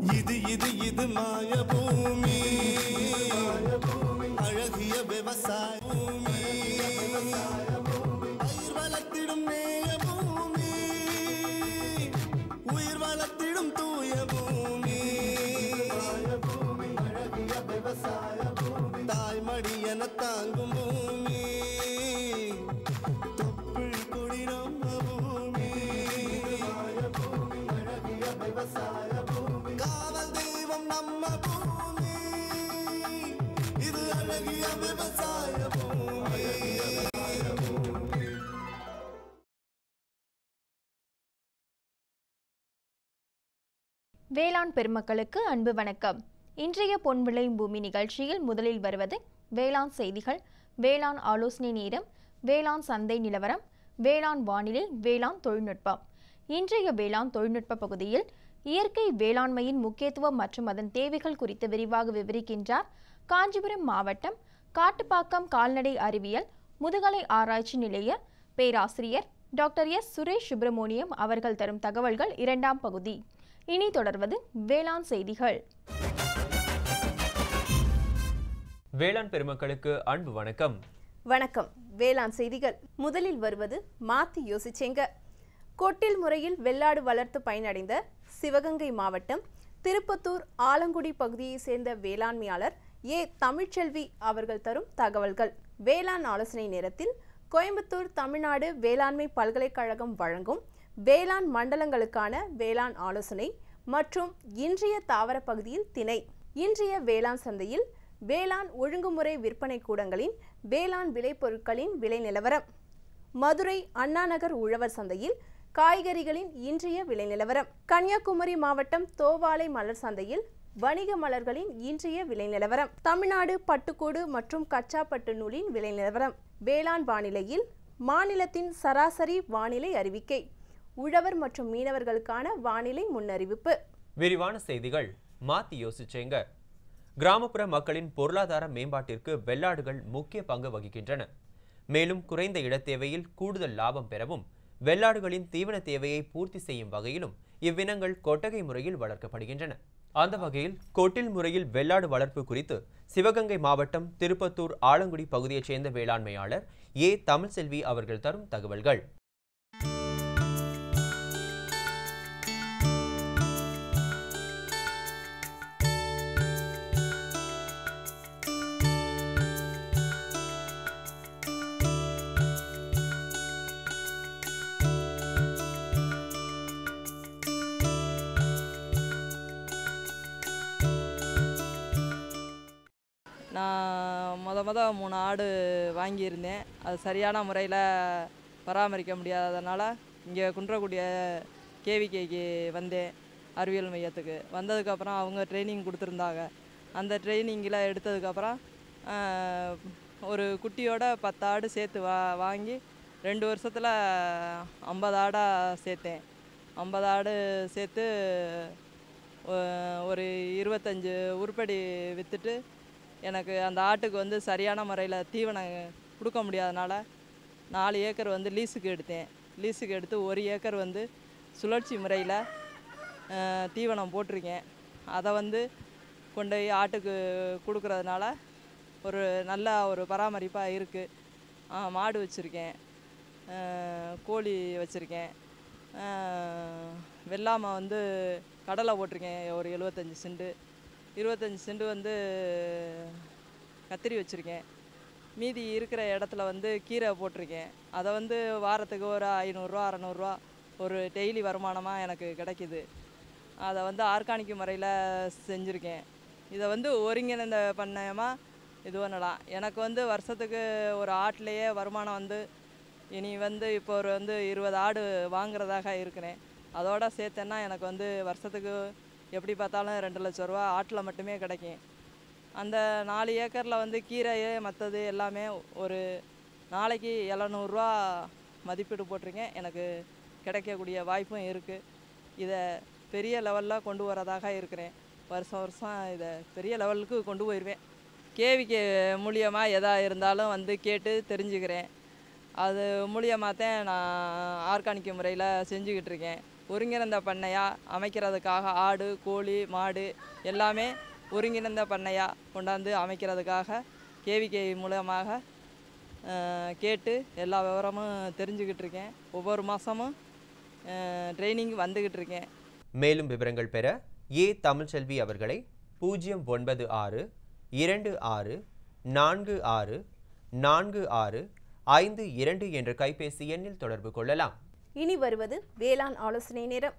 இது இது இது மாய பூமி அழகிய விவசாய பூமி பயிர் வளர்த்திடும் நேய பூமி உயிர் வளர்த்திடும் தூய பூமி அழகிய விவசாய பூமி தாய்மடி என தாங்கும் பூமி தொப்புள் கொடி நம்ம பூமி அழகிய விவசாய பூமி காவல் தெய்வம் நம்ம பூமி இது அழகிய விவசாய பூமி வேளாண் பெருமக்களுக்கு அன்பு வணக்கம் இன்றைய பொன் விளையும் பூமி நிகழ்ச்சியில் முதலில் வருவது வேளாண் செய்திகள் வேளாண் ஆலோசனை நேரம் வேளாண் சந்தை நிலவரம் வேளாண் வானிலை வேளாண் தொழில்நுட்பம் இன்றைய வேளாண் தொழில்நுட்ப பகுதியில் இயற்கை வேளாண்மையின் முக்கியத்துவம் மற்றும் அதன் தேவைகள் குறித்து விரிவாக விவரிக்கின்றார் காஞ்சிபுரம் மாவட்டம் காட்டுப்பாக்கம் கால்நடை அறிவியல் முதுகலை ஆராய்ச்சி நிலைய பேராசிரியர் டாக்டர் எஸ் சுரேஷ் சுப்பிரமணியம் அவர்கள் தரும் தகவல்கள் இரண்டாம் பகுதி இனி தொடர்வது வேளாண் செய்திகள் வேளாண் பெருமக்களுக்கு அன்பு வணக்கம் வணக்கம் வேளாண் செய்திகள் முதலில் வருவது மாத்தி யோசிச்சேங்க கொட்டில் முறையில் வெள்ளாடு வளர்த்து பயனடைந்த சிவகங்கை மாவட்டம் திருப்பத்தூர் ஆலங்குடி பகுதியைச் சேர்ந்த வேளாண்மையாளர் ஏ தமிழ்ச்செல்வி அவர்கள் தரும் தகவல்கள் வேளாண் ஆலோசனை நேரத்தில் கோயம்புத்தூர் தமிழ்நாடு வேளாண்மை பல்கலைக்கழகம் வழங்கும் வேளாண் மண்டலங்களுக்கான வேளாண் ஆலோசனை மற்றும் இன்றைய தாவர பகுதியில் திணை இன்றைய வேளாண் சந்தையில் வேளாண் ஒழுங்குமுறை விற்பனை கூடங்களின் வேளாண் விளைபொருட்களின் விலை நிலவரம் மதுரை அண்ணாநகர் உழவர் சந்தையில் காய்கறிகளின் இன்றைய விலை நிலவரம் கன்னியாகுமரி மாவட்டம் தோவாளை மலர் சந்தையில் வணிக மலர்களின் இன்றைய விலை நிலவரம் தமிழ்நாடு பட்டுக்கூடு மற்றும் கச்சா பட்டு நூலின் விலை நிலவரம் வேளாண் வானிலையில் மாநிலத்தின் சராசரி வானிலை அறிவிக்கை உழவர் மற்றும் மீனவர்களுக்கான வானிலை முன்னறிவிப்பு விரிவான செய்திகள் மாத்தி யோசிச்சேங்க கிராமப்புற மக்களின் பொருளாதார மேம்பாட்டிற்கு வெள்ளாடுகள் முக்கிய பங்கு வகிக்கின்றன மேலும் குறைந்த இடத்தேவையில் கூடுதல் லாபம் பெறவும் வெள்ளாடுகளின் தீவன தேவையை பூர்த்தி செய்யும் வகையிலும் இவ்வினங்கள் கொட்டகை முறையில் வளர்க்கப்படுகின்றன அந்த வகையில் கொட்டில் முறையில் வெள்ளாடு வளர்ப்பு குறித்து சிவகங்கை மாவட்டம் திருப்பத்தூர் ஆலங்குடி பகுதியைச் சேர்ந்த வேளாண்மையாளர் ஏ தமிழ்செல்வி அவர்கள் தரும் தகவல்கள் நான் மொத மொத மூணு ஆடு வாங்கியிருந்தேன் அது சரியான முறையில் பராமரிக்க முடியாததுனால இங்கே குன்றக்குடிய கேவிகேக்கு வந்தேன் அறிவியல் மையத்துக்கு வந்ததுக்கப்புறம் அவங்க ட்ரைனிங் கொடுத்துருந்தாங்க அந்த ட்ரைனிங்கில் எடுத்ததுக்கப்புறம் ஆஹ், ஒரு குட்டியோட பத்து ஆடு சேர்த்து வா வாங்கி ரெண்டு வருஷத்தில் ஐம்பது ஆடாக சேர்த்தேன் ஐம்பது ஆடு சேர்த்து ஒ- ஒரு இருபத்தஞ்சு உருப்படி விற்றுட்டு எனக்கு அந்த ஆட்டுக்கு வந்து சரியான முறையில் தீவனம் கொடுக்க முடியாதனால நாலு ஏக்கர் வந்து லீஸுக்கு எடுத்தேன் லீஸுக்கு எடுத்து ஒரு ஏக்கர் வந்து சுழற்சி முறையில் தீவனம் போட்டிருக்கேன் அதை வந்து கொண்டு போய் ஆட்டுக்கு கொடுக்கறதுனால ஒரு நல்ல ஒரு பராமரிப்பாக இருக்குது மாடு வச்சுருக்கேன் கோழி வச்சுருக்கேன் வெள்ளாமை வந்து கடலை போட்டிருக்கேன் ஒரு எழுபத்தஞ்சி செண்டு இருபத்தஞ்சி செண்டு வந்து கத்திரி வச்சுருக்கேன் மீதி இருக்கிற இடத்துல வந்து கீரை போட்டிருக்கேன் அதை வந்து வாரத்துக்கு ஒரு ஐநூறுரூவா அறநூறுரூவா ஒரு டெய்லி வருமானமாக எனக்கு கிடைக்கிது அதை வந்து ஆர்கானிக் முறையில் செஞ்சுருக்கேன் இதை வந்து ஒருங்கிணைந்த பண்ணயமாக இது பண்ணலாம் எனக்கு வந்து வருஷத்துக்கு ஒரு ஆட்டிலேயே வருமானம் வந்து இனி வந்து இப்போ ஒரு வந்து இருபது ஆடு வாங்குறதாக இருக்கிறேன் அதோட சேர்த்தேன்னா எனக்கு வந்து வருஷத்துக்கு எப்படி பார்த்தாலும் ரெண்டு லட்ச ரூபா ஆட்டில் மட்டுமே கிடைக்கும் அந்த நாலு ஏக்கரில் வந்து கீரையே மற்றது எல்லாமே ஒரு நாளைக்கு எழுநூறுவா மதிப்பீடு போட்டிருக்கேன் எனக்கு கிடைக்கக்கூடிய வாய்ப்பும் இருக்குது இதை பெரிய லெவலில் கொண்டு வரதாக இருக்கிறேன் வருஷம் வருஷம் இதை பெரிய லெவலுக்கு கொண்டு போயிடுவேன் கேவிக்கு மூலியமாக எதா இருந்தாலும் வந்து கேட்டு தெரிஞ்சுக்கிறேன் அது மூலியமாக தான் நான் ஆர்கானிக் முறையில் செஞ்சுக்கிட்டு இருக்கேன் ஒருங்கிணைந்த பண்ணையாக அமைக்கிறதுக்காக ஆடு கோழி மாடு எல்லாமே ஒருங்கிணைந்த பண்ணையாக கொண்டாந்து அமைக்கிறதுக்காக கேவிகே மூலமாக அஹ், கேட்டு எல்லா விவரமும் தெரிஞ்சுக்கிட்டு இருக்கேன் ஒவ்வொரு மாதமும் ட்ரைனிங் வந்துக்கிட்டு இருக்கேன் மேலும் விவரங்கள் பெற ஏ தமிழ்ச்செல்வி அவர்களை பூஜ்ஜியம் ஒன்பது ஆறு இரண்டு ஆறு நான்கு ஆறு நான்கு ஆறு ஐந்து இரண்டு என்ற கைபேசி எண்ணில் தொடர்பு கொள்ளலாம் இனி வருவது வேளாண் ஆலோசனை நேரம்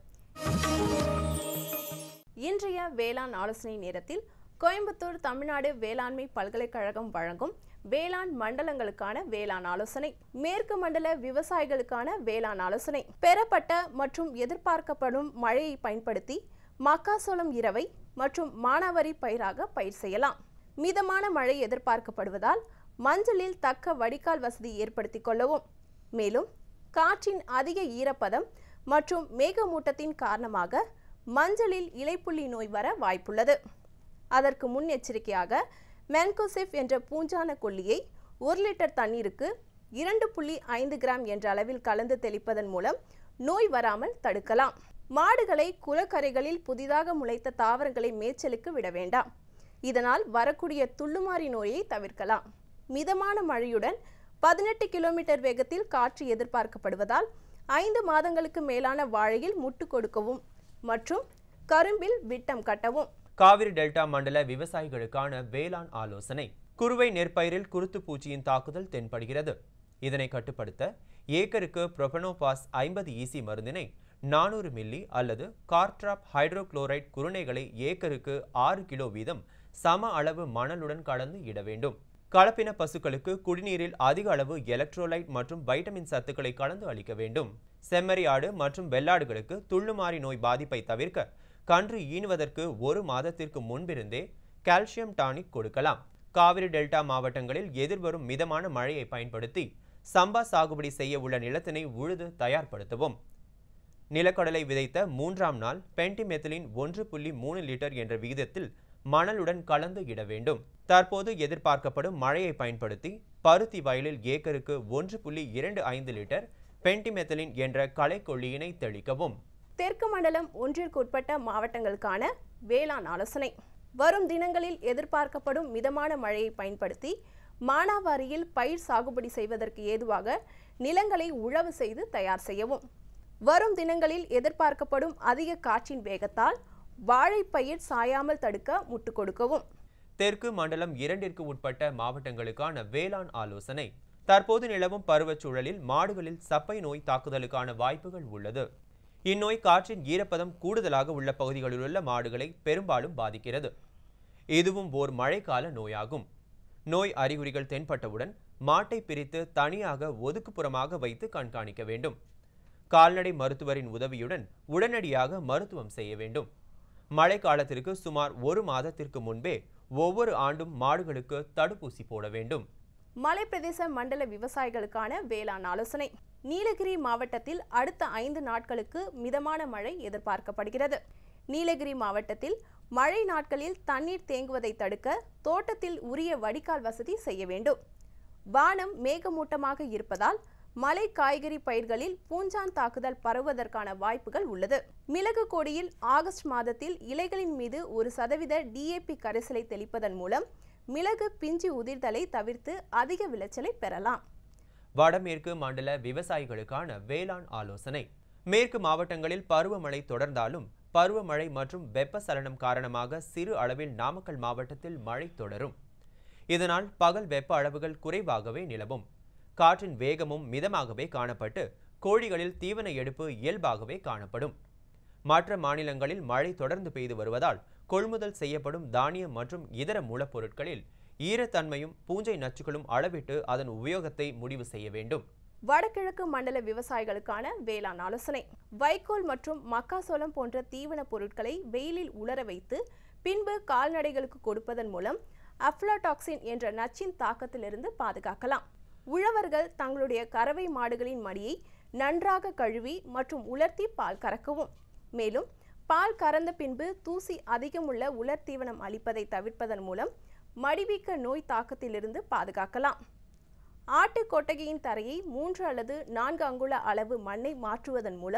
இன்றைய வேளாண் ஆலோசனை நேரத்தில் கோயம்புத்தூர் தமிழ்நாடு வேளாண்மை பல்கலைக்கழகம் வழங்கும் வேளாண் மண்டலங்களுக்கான வேளாண் ஆலோசனை மேற்கு மண்டல விவசாயிகளுக்கான வேளாண் ஆலோசனை பெறப்பட்ட மற்றும் எதிர்பார்க்கப்படும் மழையை பயன்படுத்தி மக்காசோளம் இரவை மற்றும் மானாவாரி பயிராக பயிர் செய்யலாம் மிதமான மழை எதிர்பார்க்கப்படுவதால் மஞ்சளில் தக்க வடிகால் வசதி ஏற்படுத்திக் கொள்ளவும் மேலும் காற்றின் அதிக ஈரப்பதம் மற்றும் மேகமூட்டத்தின் காரணமாக மஞ்சளில் இலைப்புள்ளி நோய் வர வாய்ப்புள்ளது அதற்கு முன்னெச்சரிக்கையாக மென்கோசிப் என்ற பூஞ்சான கொல்லியை ஒரு லிட்டர் தண்ணீருக்கு இரண்டு புள்ளி ஐந்து கிராம் என்ற அளவில் கலந்து தெளிப்பதன் மூலம் நோய் வராமல் தடுக்கலாம் மாடுகளை குளக்கரைகளில் புதிதாக முளைத்த தாவரங்களை மேய்ச்சலுக்கு விட வேண்டாம் இதனால் வரக்கூடிய துள்ளுமாறி நோயை தவிர்க்கலாம் மிதமான மழையுடன் பதினெட்டு கிலோமீட்டர் வேகத்தில் காற்று எதிர்பார்க்கப்படுவதால் ஐந்து மாதங்களுக்கு மேலான வாழையில் முட்டு கொடுக்கவும் மற்றும் கரும்பில் விட்டம் கட்டவும் காவிரி டெல்டா மண்டல விவசாயிகளுக்கான வேளாண் ஆலோசனை குறுவை நெற்பயிரில் குருத்து பூச்சியின் தாக்குதல் தென்படுகிறது இதனை கட்டுப்படுத்த ஏக்கருக்கு புரோபனோபாஸ் ஐம்பது ஈசி மருந்தினை நானூறு மில்லி அல்லது கார்ட்ராப் ஹைட்ரோகுளோரைட் குருணைகளை ஏக்கருக்கு ஆறு கிலோ வீதம் சம அளவு மணலுடன் கலந்து இட வேண்டும் கலப்பின பசுக்களுக்கு குடிநீரில் அதிக அளவு எலக்ட்ரோலைட் மற்றும் வைட்டமின் சத்துக்களை கலந்து அளிக்க வேண்டும் செம்மறி ஆடு மற்றும் வெள்ளாடுகளுக்கு துள்ளுமாறி நோய் பாதிப்பை தவிர்க்க கன்று ஈனுவதற்கு ஒரு மாதத்திற்கு முன்பிருந்தே கால்சியம் டானிக் கொடுக்கலாம் காவிரி டெல்டா மாவட்டங்களில் எதிர்வரும் மிதமான மழையை பயன்படுத்தி சம்பா சாகுபடி செய்ய உள்ள நிலத்தினை உழுது தயார்படுத்தவும் நிலக்கடலை விதைத்த மூன்றாம் நாள் பென்டிமெத்திலின் ஒன்று புள்ளி மூணு லிட்டர் என்ற விகிதத்தில் மணலுடன் கலந்து இட வேண்டும் தற்போது எதிர்பார்க்கப்படும் மழையை பயன்படுத்தி பருத்தி வயலில் ஏக்கருக்கு ஒன்று புள்ளி இரண்டு ஐந்து லிட்டர் பென்டிமெத்திலின் என்ற களைக்கொல்லியினை தெளிக்கவும் தெற்கு மண்டலம் ஒன்றிற்கு உட்பட்ட மாவட்டங்களுக்கான வேளாண் ஆலோசனை வரும் தினங்களில் எதிர்பார்க்கப்படும் மிதமான மழையை பயன்படுத்தி மானாவாரியில் பயிர் சாகுபடி செய்வதற்கு ஏதுவாக நிலங்களை உழவு செய்து தயார் செய்யவும் வரும் தினங்களில் எதிர்பார்க்கப்படும் அதிக காற்றின் வேகத்தால் வாழைப்பயிர் சாயாமல் தடுக்க முட்டு கொடுக்கவும் தெற்கு மண்டலம் இரண்டிற்கு உட்பட்ட மாவட்டங்களுக்கான வேளாண் ஆலோசனை தற்போது நிலவும் பருவச் சூழலில் மாடுகளில் சப்பை நோய் தாக்குதலுக்கான வாய்ப்புகள் உள்ளது இந்நோய் காற்றின் ஈரப்பதம் கூடுதலாக உள்ள பகுதிகளிலுள்ள மாடுகளை பெரும்பாலும் பாதிக்கிறது இதுவும் ஓர் மழைக்கால நோயாகும் நோய் அறிகுறிகள் தென்பட்டவுடன் மாட்டை பிரித்து தனியாக ஒதுக்குப்புறமாக வைத்து கண்காணிக்க வேண்டும் கால்நடை மருத்துவரின் உதவியுடன் உடனடியாக மருத்துவம் செய்ய வேண்டும் மழை காலத்திற்கு சுமார் ஒரு மாதத்திற்கு முன்பே ஒவ்வொரு ஆண்டும் மாடுகளுக்கு தடுப்பூசி போட வேண்டும் மலைப்பிரதேச மண்டல விவசாயிகளுக்கான வேளாண் ஆலோசனை நீலகிரி மாவட்டத்தில் அடுத்த ஐந்து நாட்களுக்கு மிதமான மழை எதிர்பார்க்கப்படுகிறது நீலகிரி மாவட்டத்தில் மழை நாட்களில் தண்ணீர் தேங்குவதை தடுக்க தோட்டத்தில் உரிய வடிகால் வசதி செய்ய வேண்டும் வானம் மேகமூட்டமாக இருப்பதால் மலை காய்கறி பயிர்களில் பூஞ்சான் தாக்குதல் பரவுவதற்கான வாய்ப்புகள் உள்ளது மிளகு கொடியில் ஆகஸ்ட் மாதத்தில் இலைகளின் மீது ஒரு சதவீத டிஏபி கரைசலை தெளிப்பதன் மூலம் மிளகு பிஞ்சு உதிர்தலை தவிர்த்து அதிக விளைச்சலை பெறலாம் வடமேற்கு மண்டல விவசாயிகளுக்கான வேளாண் ஆலோசனை மேற்கு மாவட்டங்களில் பருவமழை தொடர்ந்தாலும் பருவமழை மற்றும் வெப்பசலனம் காரணமாக சிறு அளவில் நாமக்கல் மாவட்டத்தில் மழை தொடரும் இதனால் பகல் வெப்ப அளவுகள் குறைவாகவே நிலவும் காற்றின் வேகமும் மிதமாகவே காணப்பட்டு கோழிகளில் தீவன எடுப்பு இயல்பாகவே காணப்படும் மற்ற மாநிலங்களில் மழை தொடர்ந்து பெய்து வருவதால் கொள்முதல் செய்யப்படும் தானியம் மற்றும் இதர மூலப்பொருட்களில் ஈரத்தன்மையும் பூஞ்சை நச்சுகளும் அளவிட்டு அதன் உபயோகத்தை முடிவு செய்ய வேண்டும் வடகிழக்கு மண்டல விவசாயிகளுக்கான வேளாண் ஆலோசனை வைக்கோல் மற்றும் மக்காசோளம் போன்ற தீவன பொருட்களை வெயிலில் உலர வைத்து பின்பு கால்நடைகளுக்கு கொடுப்பதன் மூலம் அஃப்லாடாக்சின் என்ற நச்சின் தாக்கத்திலிருந்து பாதுகாக்கலாம் உழவர்கள் தங்களுடைய கறவை மாடுகளின் மடியை நன்றாக கழுவி மற்றும் உலர்த்தி பால் கறக்கவும் மேலும் பால் கறந்த பின்பு தூசி அதிகமுள்ள உலர் தீவனம் அளிப்பதை தவிர்ப்பதன் மூலம் மடிவீக்க நோய் தாக்கத்திலிருந்து பாதுகாக்கலாம் ஆட்டு கொட்டகையின் தரையை மூன்று அல்லது நான்கு அங்குல அளவு மண்ணை மாற்றுவதன் மூலம்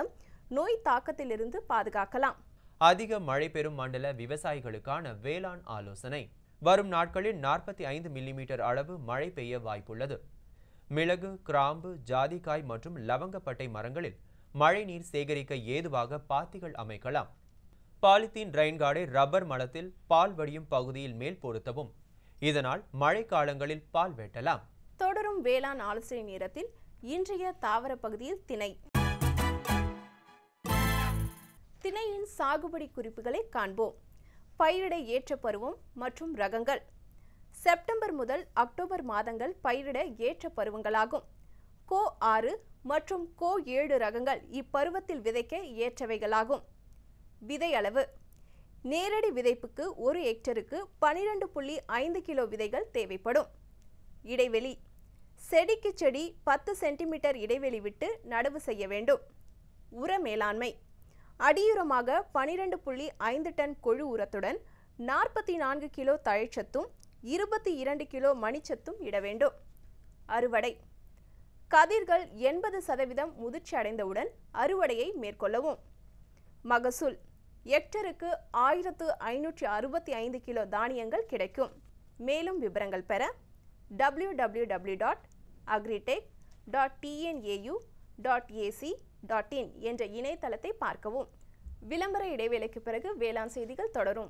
நோய் தாக்கத்திலிருந்து பாதுகாக்கலாம் அதிக மழை பெறும் மண்டல விவசாயிகளுக்கான வேளாண் ஆலோசனை வரும் நாட்களில் நாற்பத்தி ஐந்து மில்லிமீட்டர் அளவு மழை பெய்ய வாய்ப்புள்ளது மிளகு கிராம்பு ஜாதிக்காய் மற்றும் லவங்கப்பட்டை மரங்களில் மழைநீர் சேகரிக்க ஏதுவாக பாத்திகள் அமைக்கலாம் பாலித்தீன் ரெயின்கார்டை ரப்பர் மலத்தில் பால் வடியும் பகுதியில் மேல் பொருத்தவும் இதனால் மழை காலங்களில் பால் வெட்டலாம் தொடரும் வேளாண் ஆலோசனை நேரத்தில் இன்றைய தாவர பகுதியில் திணை திணையின் சாகுபடி குறிப்புகளை காண்போம் பயிரிட ஏற்ற பருவம் மற்றும் ரகங்கள் செப்டம்பர் முதல் அக்டோபர் மாதங்கள் பயிரிட ஏற்ற பருவங்களாகும் கோ ஆறு மற்றும் கோ ஏழு ரகங்கள் இப்பருவத்தில் விதைக்க ஏற்றவைகளாகும் விதை அளவு நேரடி விதைப்புக்கு ஒரு ஹெக்டருக்கு பனிரெண்டு புள்ளி ஐந்து கிலோ விதைகள் தேவைப்படும் இடைவெளி செடிக்கு செடி பத்து சென்டிமீட்டர் இடைவெளி விட்டு நடவு செய்ய வேண்டும் உர மேலாண்மை அடியுரமாக பனிரெண்டு புள்ளி ஐந்து டன் கொழு உரத்துடன் நாற்பத்தி நான்கு கிலோ தழைச்சத்தும் இருபத்தி இரண்டு கிலோ மணிச்சத்தும் இட வேண்டும் அறுவடை கதிர்கள் எண்பது சதவீதம் முதிர்ச்சி அடைந்தவுடன் அறுவடையை மேற்கொள்ளவும் மகசூல் ஹெக்டருக்கு ஆயிரத்து ஐநூற்றி அறுபத்தி ஐந்து கிலோ தானியங்கள் கிடைக்கும் மேலும் விவரங்கள் பெற W W W dot agritech dot TNAU dot AC dot in என்ற இணையதளத்தை பார்க்கவும் விளம்பர இடைவேளைக்கு பிறகு வேளாண் செய்திகள் தொடரும்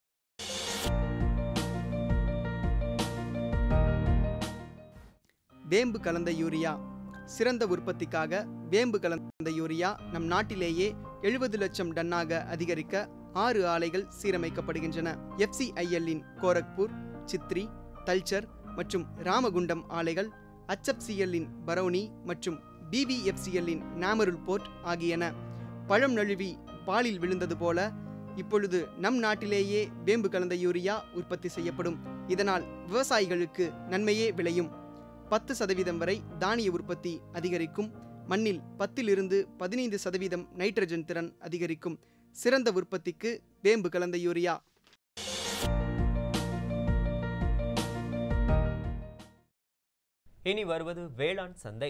வேம்பு கலந்த யூரியா சிறந்த உற்பத்திக்காக வேம்பு கலந்த யூரியா நம் நாட்டிலேயே எழுபது லட்சம் டன்னாக அதிகரிக்க ஆறு ஆலைகள் சீரமைக்கப்படுகின்றன எஃப்சிஐஎல்லின் கோரக்பூர் சித்ரி தல்ச்சர் மற்றும் ராமகுண்டம் ஆலைகள் HFCL-இன் பரௌனி மற்றும் பிவிஎஃப்சிஎல்லின் நாமருல் போர்ட் ஆகியன பழம் நழுவி பாலில் விழுந்தது போல இப்பொழுது நம் நாட்டிலேயே வேம்பு கலந்த யூரியா உற்பத்தி செய்யப்படும் இதனால் விவசாயிகளுக்கு நன்மையே விளையும் பத்து சதவீதம் வரை தானிய உற்பத்தி அதிகரிக்கும் மண்ணில் பத்திலிருந்து பதினைந்து சதவீதம் நைட்ரஜன் திறன் அதிகரிக்கும் சிறந்த உற்பத்திக்கு வேம்பு கலந்த யூரியா இனி வருவது வேளாண் சந்தை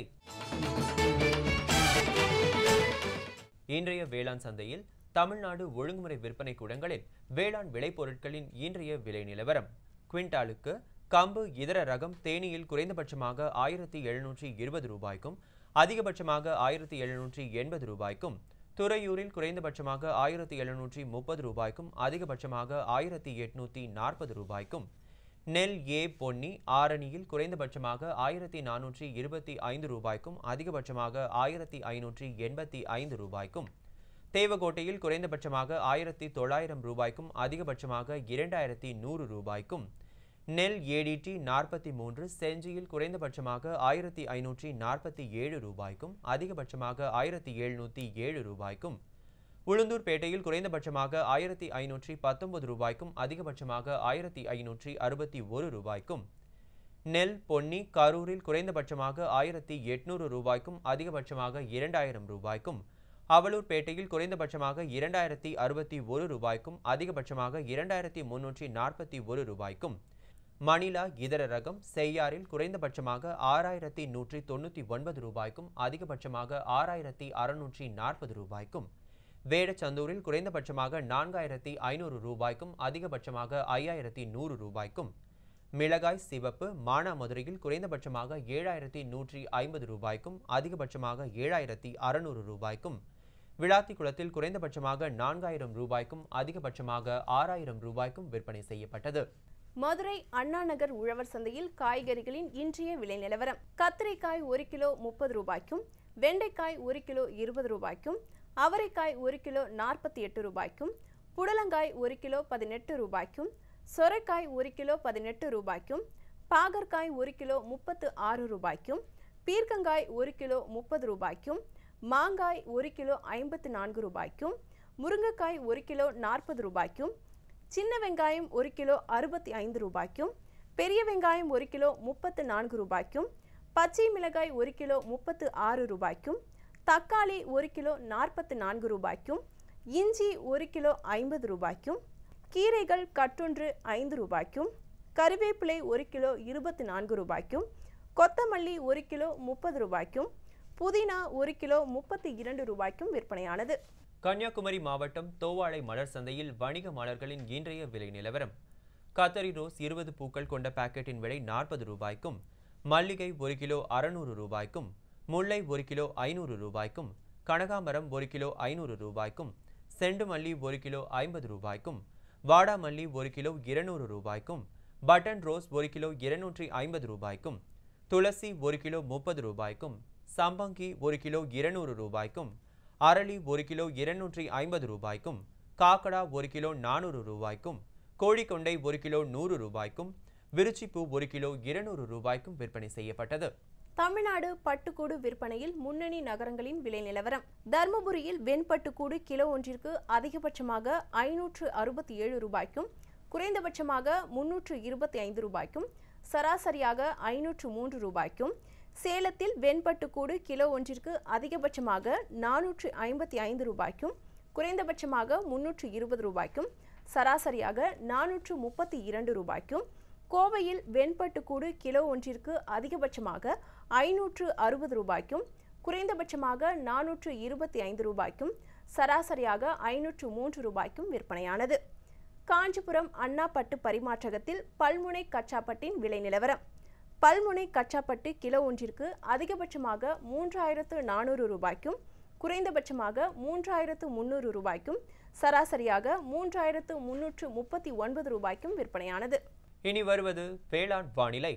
இன்றைய வேளாண் சந்தையில் தமிழ்நாடு ஒழுங்குமுறை விற்பனை கூடங்களில் வேளாண் விளைபொருட்களின் இன்றைய விலை நிலவரம் குவிண்டாலுக்கு கம்பு இதர ரகம் தேனியில் குறைந்தபட்சமாக ஆயிரத்தி எழுநூற்றி இருபது ரூபாய்க்கும் அதிகபட்சமாக ஆயிரத்தி எழுநூற்றி எண்பது ரூபாய்க்கும் துறையூரில் குறைந்தபட்சமாக ஆயிரத்தி எழுநூற்றி முப்பது ரூபாய்க்கும் அதிகபட்சமாக ஆயிரத்தி எட்நூற்றி நாற்பது ரூபாய்க்கும் நெல் ஏ பொன்னி ஆரணியில் குறைந்தபட்சமாக ஆயிரத்தி நானூற்றி இருபத்தி ஐந்து ரூபாய்க்கும் அதிகபட்சமாக ஆயிரத்தி ஐநூற்றி எண்பத்தி ஐந்து ரூபாய்க்கும் தேவகோட்டையில் குறைந்தபட்சமாக ஆயிரத்தி தொள்ளாயிரம் ரூபாய்க்கும் அதிகபட்சமாக இரண்டாயிரத்தி நூறு ரூபாய்க்கும் நெல் ஏடிடி நாற்பத்தி மூன்று செஞ்சியில் குறைந்தபட்சமாக ஆயிரத்தி ஐநூற்றி நாற்பத்தி ஏழு ரூபாய்க்கும் அதிகபட்சமாக ஆயிரத்தி எழுநூற்றி ஏழு ரூபாய்க்கும் உளுந்தூர்பேட்டையில் குறைந்தபட்சமாக ஆயிரத்தி ஐநூற்றி பத்தொன்பது ரூபாய்க்கும் அதிகபட்சமாக ஆயிரத்தி ஐநூற்றி அறுபத்தி ஒரு ரூபாய்க்கும் நெல் பொன்னி கரூரில் குறைந்தபட்சமாக ஆயிரத்தி எட்நூறு ரூபாய்க்கும் அதிகபட்சமாக இரண்டாயிரம் ரூபாய்க்கும் அவலூர்பேட்டையில் குறைந்தபட்சமாக இரண்டாயிரத்தி அறுபத்தி ஒரு ரூபாய்க்கும் அதிகபட்சமாக இரண்டாயிரத்தி முன்னூற்றி நாற்பத்தி ஒரு ரூபாய்க்கும் மணிலா இதர ரகம் செய்யாறில் குறைந்தபட்சமாக ஆறாயிரத்தி நூற்றி தொண்ணூற்றி ஒன்பது ரூபாய்க்கும் அதிகபட்சமாக ஆறாயிரத்தி அறுநூற்றி நாற்பது ரூபாய்க்கும் வேடச்சந்தூரில் குறைந்தபட்சமாக நான்காயிரத்தி ஐநூறு ரூபாய்க்கும் அதிகபட்சமாக ஐயாயிரத்தி நூறு ரூபாய்க்கும் மிளகாய் சிவப்பு மானாமதுரையில் குறைந்தபட்சமாக ஏழாயிரத்தி நூற்றி ஐம்பது ரூபாய்க்கும் அதிகபட்சமாக ஏழாயிரத்தி அறுநூறு ரூபாய்க்கும் விளாத்திக்குளத்தில் குறைந்தபட்சமாக நான்காயிரம் ரூபாய்க்கும் அதிகபட்சமாக ஆறாயிரம் ரூபாய்க்கும் விற்பனை செய்யப்பட்டது மதுரை அண்ணா நகர் உழவர் சந்தையில் காய்கறிகளின் இன்றைய விலை நிலவரம் கத்திரிக்காய் ஒரு கிலோ முப்பது ரூபாய்க்கும் வெண்டைக்காய் ஒரு கிலோ இருபது ரூபாய்க்கும் அவரைக்காய் ஒரு கிலோ நாற்பத்தி எட்டு ரூபாய்க்கும் புடலங்காய் ஒரு கிலோ பதினெட்டு ரூபாய்க்கும் சொரைக்காய் ஒரு கிலோ பதினெட்டு ரூபாய்க்கும் பாகற்காய் ஒரு கிலோ முப்பத்து ஆறு ரூபாய்க்கும் பீர்க்கங்காய் ஒரு கிலோ முப்பது ரூபாய்க்கும் மாங்காய் ஒரு கிலோ ஐம்பத்து நான்கு ரூபாய்க்கும் முருங்கைக்காய் ஒரு கிலோ நாற்பது ரூபாய்க்கும் சின்ன வெங்காயம் ஒரு கிலோ அறுபத்தி ஐந்து ரூபாய்க்கும் பெரிய வெங்காயம் ஒரு கிலோ முப்பத்து நான்கு ரூபாய்க்கும் பச்சை மிளகாய் ஒரு கிலோ முப்பத்து ஆறு ரூபாய்க்கும் தக்காளி ஒரு கிலோ நாற்பத்து நான்கு ரூபாய்க்கும் இஞ்சி ஒரு கிலோ ஐம்பது ரூபாய்க்கும் கீரைகள் கட்டொன்று ஐந்து ரூபாய்க்கும் கருவேப்பிலை ஒரு கிலோ இருபத்தி நான்கு ரூபாய்க்கும் கொத்தமல்லி ஒரு கிலோ முப்பது ரூபாய்க்கும் புதினா ஒரு கிலோ முப்பத்தி இரண்டு ரூபாய்க்கும் விற்பனையானது கன்னியாகுமரி மாவட்டம் தோவாளை மலர் சந்தையில் வணிக மலர்களின் இன்றைய விலை நிலவரம் கத்தரி ரோஸ் இருபது பூக்கள் கொண்ட பாக்கெட்டின் விலை நாற்பது ரூபாய்க்கும் மல்லிகை ஒரு கிலோ அறுநூறு ரூபாய்க்கும் முல்லை ஒரு கிலோ ஐநூறு ரூபாய்க்கும் கனகாம்பரம் ஒரு கிலோ ஐநூறு ரூபாய்க்கும் செண்டு மல்லி ஒரு கிலோ ஐம்பது ரூபாய்க்கும் வாடாமல்லி ஒரு கிலோ இருநூறு ரூபாய்க்கும் பட்டன் ரோஸ் ஒரு கிலோ இருநூற்றி ஐம்பது ரூபாய்க்கும் துளசி ஒரு கிலோ முப்பது ரூபாய்க்கும் சம்பங்கி ஒரு கிலோ இருநூறு ரூபாய்க்கும் அரளி ஒரு கிலோ இருநூற்றி ஐம்பது ரூபாய்க்கும் காக்கடா ஒரு கிலோ நானூறு ரூபாய்க்கும் கோழிக்கொண்டை ஒரு கிலோ நூறு ரூபாய்க்கும் விருச்சிப்பூ ஒரு கிலோ இருநூறு ரூபாய்க்கும் விற்பனை செய்யப்பட்டது தமிழ்நாடு பட்டுக்கூடு விற்பனையில் முன்னணி நகரங்களின் விலை நிலவரம் தருமபுரியில் வெண்பட்டுக்கூடு கிலோ ஒன்றிற்கு அதிகபட்சமாக ஐநூற்று அறுபத்தி ஏழு ரூபாய்க்கும் குறைந்தபட்சமாக முன்னூற்று இருபத்தி ஐந்து ரூபாய்க்கும் சராசரியாக ஐநூற்று மூன்று ரூபாய்க்கும் சேலத்தில் வெண்பட்டுக்கூடு கிலோ ஒன்றிற்கு அதிகபட்சமாக நானூற்று ஐம்பத்தி ஐந்து ரூபாய்க்கும் குறைந்தபட்சமாக முன்னூற்று இருபது ரூபாய்க்கும் சராசரியாக நானூற்று முப்பத்தி இரண்டு ரூபாய்க்கும் கோவையில் வெண்பட்டுக்கூடு கிலோ ஒன்றிற்கு அதிகபட்சமாக ஐநூற்று அறுபது ரூபாய்க்கும் குறைந்தபட்சமாக நானூற்று இருபத்தி ஐந்து ரூபாய்க்கும் சராசரியாக ஐநூற்று மூன்று ரூபாய்க்கும் விற்பனையானது காஞ்சிபுரம் அண்ணா பட்டு பரிமாற்றகத்தில் பல்முனை கச்சாப்பட்டின் விலை நிலவரம் பல்முனை கச்சாப்பட்டு கிலோ ஒன்றிற்கு அதிகபட்சமாக மூன்றாயிரத்து நானூறு ரூபாய்க்கும் குறைந்தபட்சமாக மூன்றாயிரத்து முந்நூறு ரூபாய்க்கும் சராசரியாக மூன்றாயிரத்து முன்னூற்று முப்பத்தி ஒன்பது ரூபாய்க்கும் விற்பனையானது இனி வருவது வேளாண் வானிலை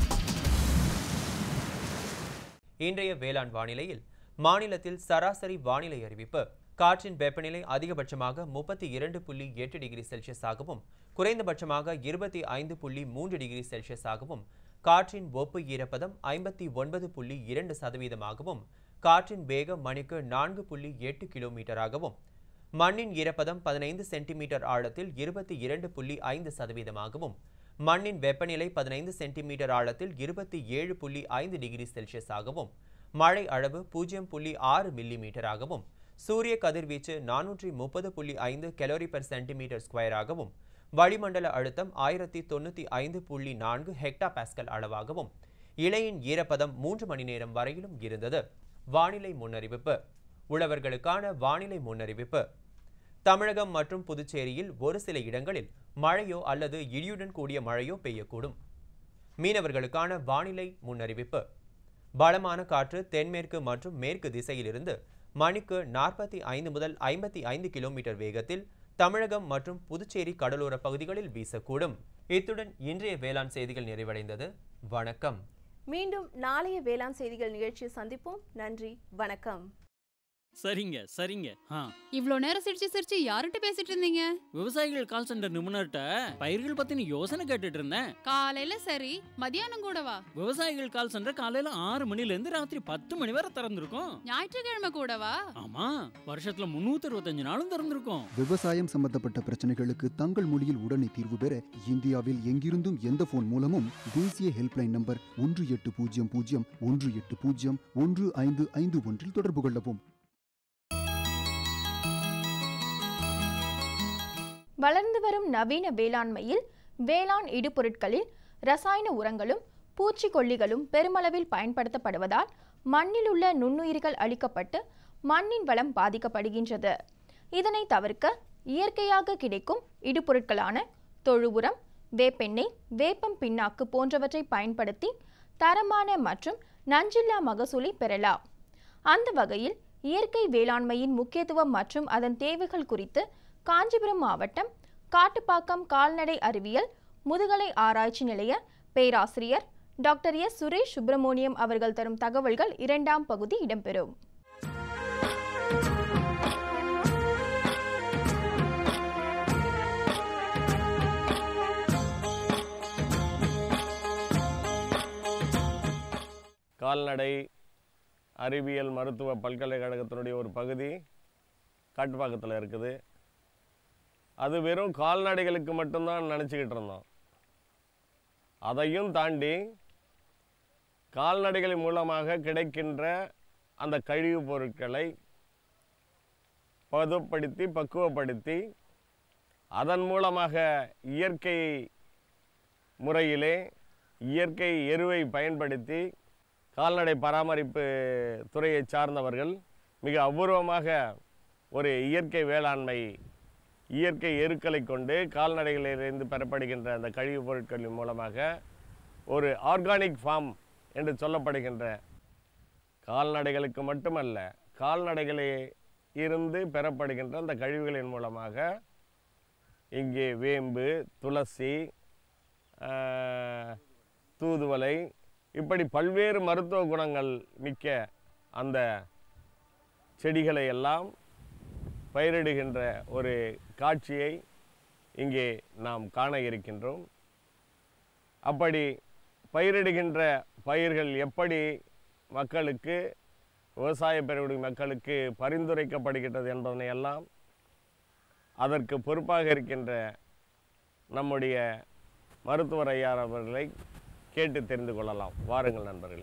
இன்றைய வேளாண் வானிலையில் மாநிலத்தில் சராசரி வானிலை அறிவிப்பு காற்றின் வெப்பநிலை அதிகபட்சமாக முப்பத்தி இரண்டு புள்ளி எட்டு டிகிரி செல்சியஸாகவும் குறைந்தபட்சமாக இருபத்தி ஐந்து புள்ளி மூன்று டிகிரி செல்சியஸாகவும் காற்றின் ஒப்பு ஈரப்பதம் ஐம்பத்தி ஒன்பது புள்ளி இரண்டு சதவீதமாகவும் காற்றின் வேகம் மணிக்கு நான்கு புள்ளி எட்டு கிலோமீட்டராகவும் மண்ணின் ஈரப்பதம் பதினைந்து சென்டிமீட்டர் ஆழத்தில் இருபத்தி இரண்டு புள்ளி ஐந்து சதவீதமாகவும் மண்ணின் வெப்பநிலை பதினைந்து சென்டிமீட்டர் ஆழத்தில் இருபத்தி ஏழு புள்ளி ஐந்து டிகிரி செல்சியஸாகவும் மழை அளவு பூஜ்ஜியம் புள்ளி ஆறு மில்லி மீட்டராகவும் சூரிய கதிர்வீச்சு நானூற்றி முப்பது புள்ளி ஐந்து கெலோரி பெர் சென்டிமீட்டர் ஸ்கொயராகவும் வளிமண்டல அழுத்தம் ஆயிரத்தி தொண்ணூற்றி ஐந்து புள்ளி நான்கு ஹெக்டா பாஸ்கல் அளவாகவும் இலையின் ஈரப்பதம் மூன்று மணி நேரம் வரையிலும் இருந்தது வானிலை முன்னறிவிப்பு உழவர்களுக்கான வானிலை முன்னறிவிப்பு தமிழகம் மற்றும் புதுச்சேரியில் ஒரு சில இடங்களில் மழையோ அல்லது இடியுடன் கூடிய மழையோ பெய்யக்கூடும் மீனவர்களுக்கான வானிலை முன்னறிவிப்பு பலமான காற்று தென்மேற்கு மற்றும் மேற்கு திசையிலிருந்து மணிக்கு நாற்பத்தி ஐந்து முதல் ஐம்பத்தி ஐந்து கிலோமீட்டர் வேகத்தில் தமிழகம் மற்றும் புதுச்சேரி கடலோர பகுதிகளில் வீசக்கூடும் இத்துடன் இன்றைய வேளாண் செய்திகள் நிறைவடைந்தது வணக்கம் மீண்டும் நாளைய வேளாண் செய்திகள் நிகழ்ச்சியை சந்திப்போம் நன்றி வணக்கம் சரிங்க சரிங்க ஆ இவ்ளோ நேரம் சிரிச்சு சிரிச்சு யார்கிட்ட பேசிட்டு இருந்தீங்க விவசாயிகள் கால் சென்டர் நிபுணர்கிட்ட பயிர்கள் பத்தின யோசனை கேட்டுட்டு இருந்தேன் காலையில சரி மதியானம் கூடவா விவசாயிகள் கால் சென்டர் காலையில ஆறு மணில இருந்து ராத்திரி பத்து மணி வரை திறந்திருக்கும் ஞாயிற்றுக்கிழமை கூடவா ஆமா வருஷத்துல முன்னூத்தி அறுபத்தஞ்சு நாளும் திறந்திருக்கும் விவசாயம் சம்பந்தப்பட்ட பிரச்சனைகளுக்கு தங்கள் மொழியில் உடனே தீர்வு பெற இந்தியாவில் எங்கிருந்தும் எந்த போன் மூலமும் தேசிய ஹெல்ப்லைன் நம்பர் ஒன்று எட்டு பூஜ்ஜியம் பூஜ்ஜியம் ஒன்று எட்டு பூஜ்ஜியம் ஒன்று ஐந்து ஐந்து ஒன்றில் தொடர்பு கொள்ளவும் வளர்ந்து வரும் நவீன வேளாண்மையில் வேளாண் இடுபொருட்களில் ரசாயன உரங்களும் பூச்சிக்கொல்லிகளும் பெருமளவில் பயன்படுத்தப்படுவதால் மண்ணில் உள்ள நுண்ணுயிர்கள் அழிக்கப்பட்டு மண்ணின் வளம் பாதிக்கப்படுகின்றது இதனை தவிர்க்க இயற்கையாக கிடைக்கும் இடுபொருட்களான தொழு உரம் வேப்பெண்ணெய் வேப்பம் பிண்ணாக்கு போன்றவற்றை பயன்படுத்தி தரமான மற்றும் நஞ்சில்லா மகசூலை பெறலாம் அந்த வகையில் இயற்கை வேளாண்மையின் முக்கியத்துவம் மற்றும் அதன் தேவைகள் குறித்து காஞ்சிபுரம் மாவட்டம் காட்டுப்பாக்கம் கால்நடை அறிவியல் முதுகலை ஆராய்ச்சி நிலைய பேராசிரியர் டாக்டர் எஸ் சுரேஷ் சுப்பிரமணியம் அவர்கள் தரும் தகவல்கள் இரண்டாம் பகுதி இடம்பெறும் கால்நடை அறிவியல் மருத்துவ பல்கலைக்கழகத்தினுடைய ஒரு பகுதி காட்டுப்பாக்கத்தில் இருக்குது அது வெறும் கால்நடைகளுக்கு மட்டும்தான் நினச்சிக்கிட்டு இருந்தோம் அதையும் தாண்டி கால்நடைகள் மூலமாக கிடைக்கின்ற அந்த கழிவுப் பொருட்களை பதப்படுத்தி பக்குவப்படுத்தி அதன் மூலமாக இயற்கை முறையிலே இயற்கை எருவை பயன்படுத்தி கால்நடை பராமரிப்பு துறையை சார்ந்தவர்கள் மிக அபூர்வமாக ஒரு இயற்கை வேளாண்மை இயற்கை எருக்களை கொண்டு கால்நடைகளிலிருந்து பெறப்படுகின்ற அந்த கழிவுப் பொருட்களின் மூலமாக ஒரு ஆர்கானிக் ஃபார்ம் என்று சொல்லப்படுகின்ற கால்நடைகளுக்கு மட்டுமல்ல கால்நடைகளே இருந்து பெறப்படுகின்ற அந்த கழிவுகளின் மூலமாக இங்கே வேம்பு துளசி ஆஹ், தூதுவளை இப்படி பல்வேறு மருத்துவ குணங்கள் மிக்க அந்த செடிகளை எல்லாம் பயிரிடுகின்ற ஒரு காட்சியை இங்கே நாம் காண இருக்கின்றோம் அப்படி பயிரிடுகின்ற பயிர்கள் எப்படி மக்களுக்கு விவசாய பெருவிடு மக்களுக்கு பரிந்துரைக்கப்படுகின்றது என்பதனை எல்லாம் அதற்கு பொறுப்பாக இருக்கின்ற நம்முடைய மருத்துவர் ஐயா அவர்களை கேட்டு தெரிந்து கொள்ளலாம் வாருங்கள் நண்பர்களே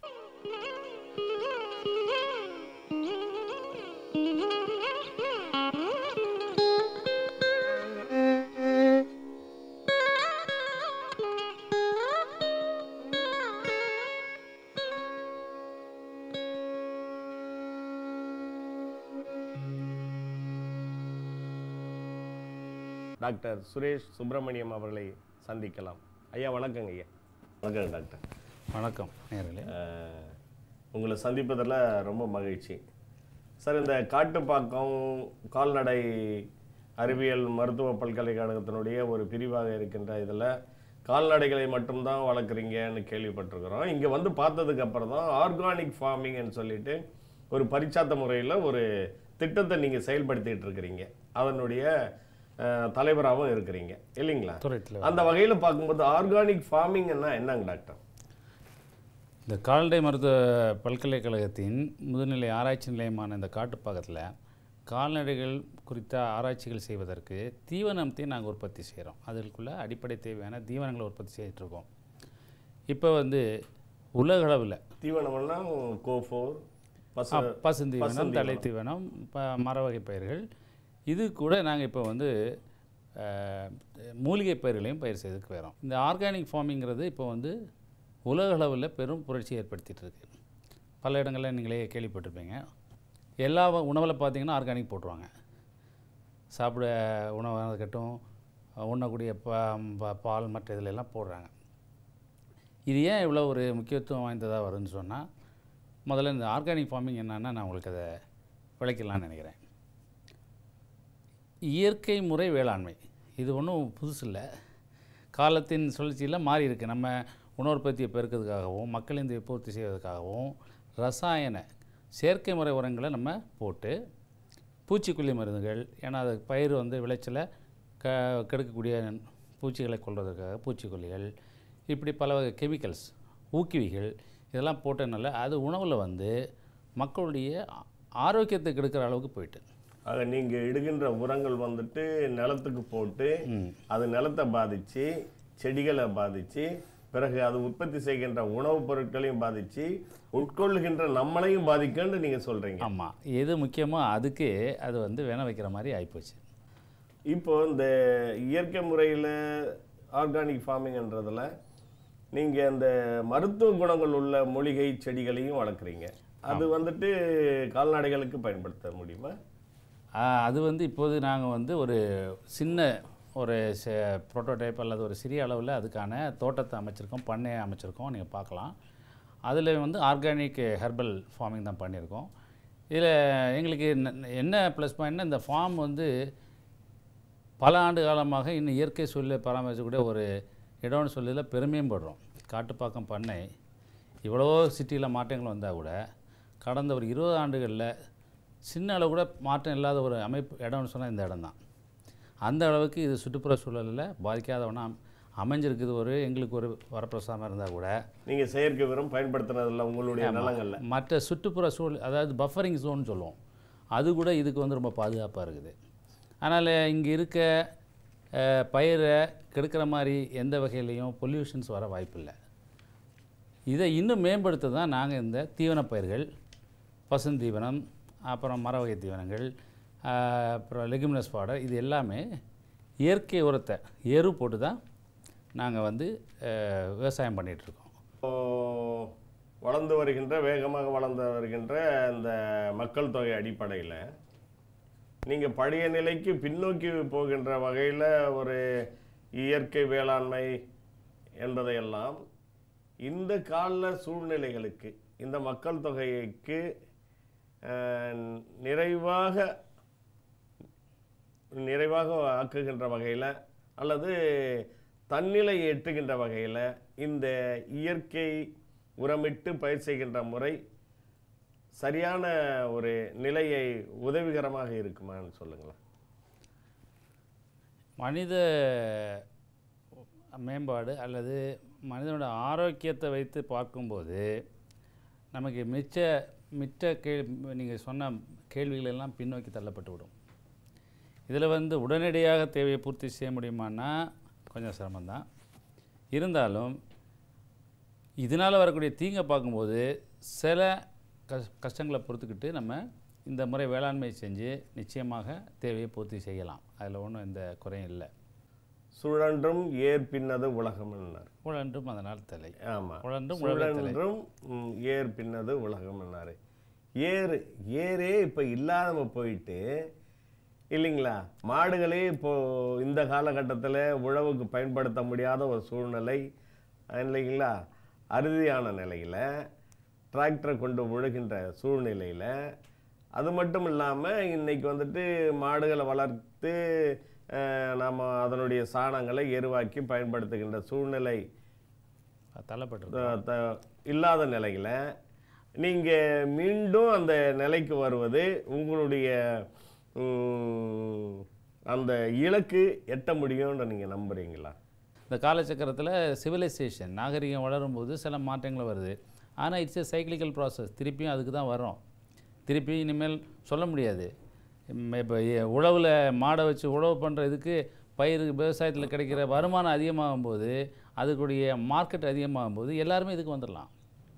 டாக்டர் சுரேஷ் சுப்பிரமணியம் அவர்களை சந்திக்கலாம் ஐயா வணக்கங்க ஐயா வணக்கங்க டாக்டர் வணக்கம் நேர்களே அஹ், உங்களை சந்திப்பதில் ரொம்ப மகிழ்ச்சி சார் இந்த காட்டுப்பாக்கம் கால்நடை அறிவியல் மருத்துவ பல்கலைக்கழகத்தினுடைய ஒரு பிரிவாக இருக்கின்ற இதில் கால்நடைகளை மட்டும்தான் வளர்க்குறீங்கன்னு கேள்விப்பட்டிருக்கிறோம் இங்கே வந்து பார்த்ததுக்கு அப்புறம் தான் ஆர்கானிக் ஃபார்மிங்னு சொல்லிட்டு ஒரு பரிச்சாத்த முறையில் ஒரு திட்டத்தை நீங்கள் செயல்படுத்திட்டு இருக்கிறீங்க அதனுடைய அஹ், தலைவராகவும் இருக்கிறீங்க இல்லைங்களா துறைத்தில் அந்த வகையில் பார்க்கும்போது ஆர்கானிக் ஃபார்மிங்னா என்னங்க டாக்டர் இந்த கால்நடை மருத்துவ பல்கலைக்கழகத்தின் முதுநிலை ஆராய்ச்சி நிலையமான இந்த காட்டுப்பாக்கத்தில் கால்நடைகள் குறித்த ஆராய்ச்சிகள் செய்வதற்கு தீவனத்தை நாங்கள் உற்பத்தி செய்கிறோம் அதற்குள்ள அடிப்படை தேவையான தீவனங்களை உற்பத்தி செய்துட்டு இருக்கோம் இப்போ வந்து உலகளவில் தீவனம்னா கோஃபோர் பசு பசுந்தீவனம் தலை தீவனம் ப மரவகை பயிர்கள் இது கூட நாங்கள் இப்போ வந்து அஹ், மூலிகை பயிர்களையும் பயிர் செய்துக்கு வரோம் இந்த ஆர்கானிக் ஃபார்மிங்கிறது இப்போ வந்து உலக அளவில் பெரும் புரட்சி ஏற்படுத்திட்டு இருக்கு பல இடங்களில் நீங்களே கேள்விப்பட்டிருப்பீங்க எல்லா வ- உணவில் பார்த்தீங்கன்னா ஆர்கானிக் போட்டுருவாங்க சாப்பிட உணவாக இருக்கட்டும் உண்ணக்கூடிய பா பா- பால் மற்ற இதுல எல்லாம் போடுறாங்க இது ஏன் இவ்வளோ ஒரு முக்கியத்துவம் வாய்ந்ததாக வருதுன்னு சொன்னால் முதல்ல இந்த ஆர்கானிக் ஃபார்மிங் என்னன்னா நான் உங்களுக்கு அதை விளக்கலாம்னு நினைக்கிறேன் இயற்கை முறை வேளாண்மை இது ஒன்றும் புதுசு இல்லை காலத்தின் சுழற்சியில் மாறி இருக்கு நம்ம உணவுற்பத்தியை பெருக்கிறதுக்காகவும் மக்களின் தேவை பூர்த்தி செய்வதற்காகவும் ரசாயன செயற்கை முறை உரங்களை நம்ம போட்டு பூச்சிக்கொல்லி மருந்துகள் ஏன்னா அது பயிர் வந்து விளைச்சலை க கெடுக்கக்கூடிய பூச்சிகளை கொல்வதற்காக பூச்சிக்கொல்லிகள் இப்படி பல வகை கெமிக்கல்ஸ் ஊக்குவிகள் இதெல்லாம் போட்டதுனால அது உணவில் வந்து மக்களுடைய ஆ- ஆரோக்கியத்தை கெடுக்கிற அளவுக்கு போயிட்டு ஆக நீங்கள் இடுகின்ற உரங்கள் வந்துட்டு நிலத்துக்கு போட்டு அது நிலத்தை பாதித்து செடிகளை பாதித்து பிறகு அது உற்பத்தி செய்கின்ற உணவுப் பொருட்களையும் பாதித்து உட்கொள்கின்ற நம்மளையும் பாதிக்குன்னு நீங்கள் சொல்கிறீங்க ஆமாம் எது முக்கியமோ அதுக்கு அது வந்து வேண வைக்கிற மாதிரி ஆகிப்போச்சு இப்போ இந்த இயற்கை முறையில் ஆர்கானிக் ஃபார்மிங்ன்றதுல நீங்கள் அந்த மருத்துவ குணங்கள் உள்ள மூலிகை செடிகளையும் வளர்க்குறீங்க அது வந்துட்டு கால்நடைகளுக்கு பயன்படுத்த முடியுமா ஆ, அது வந்து இப்போது நாங்கள் வந்து ஒரு சின்ன ஒரு ப்ரோட்டோடைப் அல்லது ஒரு சிறிய அளவில் அதுக்கான தோட்டத்தை அமைச்சிருக்கோம் பண்ணையை அமைச்சிருக்கோம் நீங்கள் பார்க்கலாம் அதில் வந்து ஆர்கானிக் ஹெர்பல் ஃபார்மிங் தான் பண்ணியிருக்கோம் இதில் எங்களுக்கு என்ன- என்ன ப்ளஸ் பாயிண்ட்னா இந்த ஃபார்ம் வந்து பல ஆண்டு காலமாக இன்னும் இயற்கை சூழலை பராமரிக்கக்கூடிய ஒரு இடம்னு சொல்லதில் பெருமையும் படுறோம் காட்டுப்பாக்கம் பண்ணை இவ்வளோ சிட்டியில் மாற்றங்கள் வந்தால் கூட கடந்த ஒரு இருபது ஆண்டுகளில் சின்ன அளவு கூட மாற்றம் இல்லாத ஒரு அமைப்பு இடம்னு சொன்னால் இந்த இடம் தான் அந்த அளவுக்கு இது சுற்றுப்புற சூழலில் பாதிக்காதவனா அமைஞ்சிருக்குது ஒரு எங்களுக்கு ஒரு வரப்பிரசாதமாக இருந்தால் கூட நீங்கள் செயற்கை உரம் பயன்படுத்துனதில்ல உங்களுடைய ஆமா. நிலங்களில் மற்ற சுற்றுப்புற சூழல் அதாவது பஃபரிங் ஜோன் சொல்லுவோம் அது கூட இதுக்கு வந்து ரொம்ப பாதுகாப்பாக இருக்குது அதனால் இங்கே இருக்க அஹ், பயிரை கெடுக்கிற மாதிரி எந்த வகையிலையும் பொல்யூஷன்ஸ் வர வாய்ப்பில்லை இதை இன்னும் மேம்படுத்த தான் நாங்கள் இந்த தீவனப் பயிர்கள் பசுந்தீவனம் அப்புறம் மர வகை தீவனங்கள் ஆஹ், அப்புறம் லெகுமினஸ் ஃபாடர் இது எல்லாமே இயற்கை உரத்தை எரு போட்டு தான் நாங்கள் வந்து அஹ், விவசாயம் பண்ணிகிட்ருக்கோம் இப்போ வளர்ந்து வருகின்ற வேகமாக வளர்ந்து வருகின்ற இந்த மக்கள் தொகை அடிப்படையில் நீங்கள் பழைய நிலைக்கு பின்னோக்கி போகின்ற வகையில் ஒரு இயற்கை வேளாண்மை என்பதையெல்லாம் இந்த கால சூழ்நிலைகளுக்கு இந்த மக்கள் தொகைக்கு அஹ், நிறைவாக நிறைவாக ஆக்குகின்ற வகையில் அல்லது தன்னிலை எட்டுகின்ற வகையில் இந்த இயற்கை உரமிட்டு பயிர் செய்கின்ற முறை சரியான ஒரு நிலையை உதவிகரமாக இருக்குமான்னு சொல்லுங்களேன் மனித மேம்பாடு அல்லது மனிதனோட ஆரோக்கியத்தை வைத்து பார்க்கும்போது நமக்கு மிச்ச மிச்ச கேள் நீங்கள் சொன்ன கேள்விகள் எல்லாம் பின்னோக்கி தள்ளப்பட்டு விடும் இதில் வந்து உடனடியாக தேவையை பூர்த்தி செய்ய முடியுமான்னா கொஞ்சம் சிரமம்தான் இருந்தாலும் இதனால் வரக்கூடிய தீங்கை பார்க்கும்போது சில கஷ் கஷ்டங்களை பொறுத்துக்கிட்டு நம்ம இந்த முறை வேளாண்மை செஞ்சு நிச்சயமாக தேவையை பூர்த்தி செய்யலாம் அதில் ஒன்றும் எந்த குறையும் இல்லை சுழன்றும் ஏர் பின்னது உலகம் என்னார் உழன்றும் அதனால் தலை ஆமாம் உழன்றும் உழவே தலை சுழன்றும் ம், ஏர் பின்னது உலகம் என்னார் ஏர் ஏரே இப்போ இல்லாம போயிட்டு இல்லைங்களா மாடுகளே இப்போ இந்த காலகட்டத்தில் உழவுக்கு பயன்படுத்த முடியாத ஒரு சூழ்நிலை இல்லைங்களா அறுதியான நிலையில் டிராக்டரை கொண்டு உழுகின்ற சூழ்நிலையில் அது மட்டும் இல்லாமல் இன்னைக்கு வந்துட்டு மாடுகளை வளர்த்து நாம் அதனுடைய சாணங்களை எருவாக்கி பயன்படுத்துகின்ற சூழ்நிலை தள்ளப்பட்டு த- த- இல்லாத நிலையில் நீங்கள் மீண்டும் அந்த நிலைக்கு வருவது உங்களுடைய ம், அந்த இலக்கு எட்ட முடியும்னு நீங்கள் நம்புறீங்களா இந்த காலச்சக்கரத்தில் சிவிலைசேஷன் நாகரிகம் வளரும்போது சில மாற்றங்கள் வருது ஆனால் இட்ஸ் எ சைக்கிளிக்கல் ப்ராசஸ் திருப்பியும் அதுக்கு தான் வரும் திருப்பி இனிமேல் சொல்ல முடியாது இப்போ உழவில் மாடை வச்சு உழவு பண்ணுற இதுக்கு பயிர் விவசாயத்தில் கிடைக்கிற வருமானம் அதிகமாகும் போது அதுக்குடைய மார்க்கெட் அதிகமாகும் போது எல்லாருமே இதுக்கு வந்துடலாம்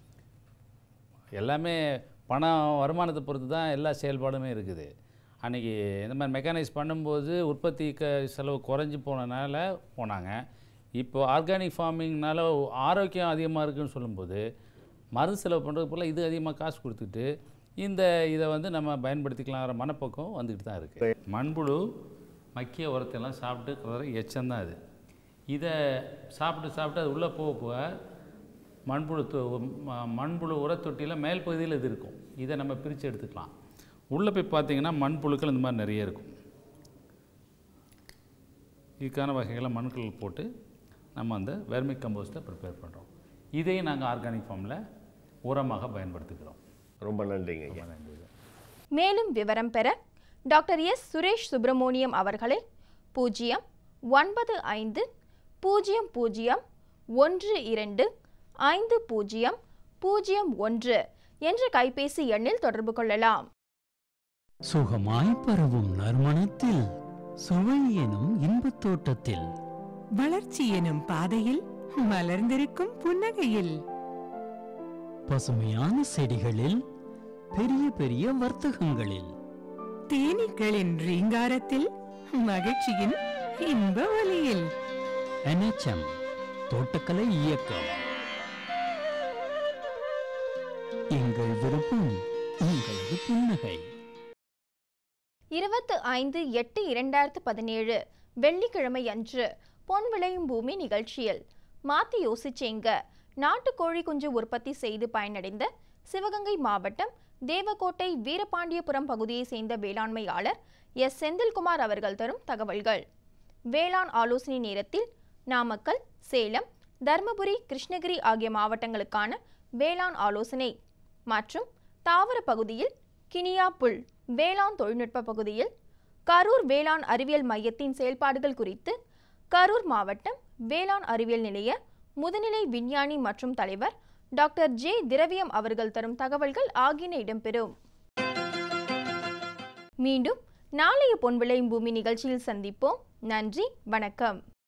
எல்லாமே பணம் வருமானத்தை பொறுத்து தான் எல்லா செயல்பாடுமே இருக்குது அன்றைக்கி இந்த மாதிரி மெக்கானைஸ் பண்ணும்போது உற்பத்தி க செலவு குறைஞ்சி போனனால போனாங்க இப்போ ஆர்கானிக் ஃபார்மிங்னால ஆரோக்கியம் அதிகமாக இருக்குன்னு சொல்லும்போது மருந்து செலவு பண்ணுறது போல் இது அதிகமாக காசு கொடுத்துட்டு இந்த இதை வந்து நம்ம பயன்படுத்திக்கலாங்கிற மனப்பக்கம் வந்துக்கிட்டு தான் இருக்குது மண்புழு மக்கிய உரத்தையெல்லாம் சாப்பிட்டு வர எச்சம்தான் அது இதை சாப்பிட்டு சாப்பிட்டு அது உள்ளே போக போக மண்புழு தொ- ம- மண்புழு உரத்தொட்டியில் மேல் பகுதியில் இது இருக்கும் இதை நம்ம பிரித்து எடுத்துக்கலாம் உள்ளே போய் பார்த்தீங்கன்னா மண்புழுக்கள் இந்த மாதிரி நிறைய இருக்கும் இதுக்கான வகைகளை மண்கள் போட்டு நம்ம அந்த வெர்மி கம்போஸ்ட்டை ப்ரிப்பேர் பண்ணுறோம் இதையும் நாங்கள் ஆர்கானிக் ஃபார்மில் உரமாக பயன்படுத்திக்கிறோம் ரொம்ப நன்றிங்க ஐயா மேலும் விவரம் பெற டாக்டர் எஸ் சுரேஷ் சுப்பிரமணியம் அவர்களை பூஜ்ஜியம் ஒன்பது ஐந்து பூஜ்ஜியம் பூஜ்ஜியம் ஒன்று இரண்டு ஐந்து பூஜ்ஜியம் பூஜ்ஜியம் ஒன்று என்ற கைபேசி எண்ணில் தொடர்பு கொள்ளலாம் சுகமாய் பரவும் நறுமணத்தில் சுவை எனும் இன்பத் தோட்டத்தில் வளர்ச்சி எனும் பாதையில் மலர்ந்திருக்கும் புன்னகையில் பசுமையான செடிகளில் பெரிய பெரிய வர்த்தகங்களில் தேனீக்களின் ரீங்காரத்தில் மகிழ்ச்சியின் இன்ப ஒலியில் NHM தோட்டக்கலை இயக்கம் எங்கள் விருப்பம் உங்களது புன்னகை இருபத்து ஐந்து எட்டு இரண்டாயிரத்து பதினேழு வெள்ளிக்கிழமை அன்று பொன் விளையும் பூமி நிகழ்ச்சியில் மாத்தி யோசிச்சேங்க நாட்டுக்கோழி குஞ்சு உற்பத்தி செய்து பயனடைந்த சிவகங்கை மாவட்டம் தேவக்கோட்டை வீரபாண்டியபுரம் பகுதியைச் சேர்ந்த வேளாண்மையாளர் எஸ் செந்தில்குமார் அவர்கள் தரும் தகவல்கள் வேளாண் ஆலோசனை நேரத்தில் நாமக்கல் சேலம் தர்மபுரி கிருஷ்ணகிரி ஆகிய மாவட்டங்களுக்கான வேளாண் ஆலோசனை மற்றும் தாவர பகுதியில் கினியா புல் வேளாண் தொழில்நுட்ப பகுதியில் கரூர் வேளாண் அறிவியல் மையத்தின் செயல்பாடுகள் குறித்து கரூர் மாவட்டம் வேளாண் அறிவியல் நிலைய முதுநிலை விஞ்ஞானி மற்றும் தலைவர் டாக்டர் ஜே திரவியம் அவர்கள் தரும் தகவல்கள் ஆகியன இடம்பெறும் மீண்டும் நாளைய பொன் விளையும் பூமி நிகழ்ச்சியில் சந்திப்போம் நன்றி வணக்கம்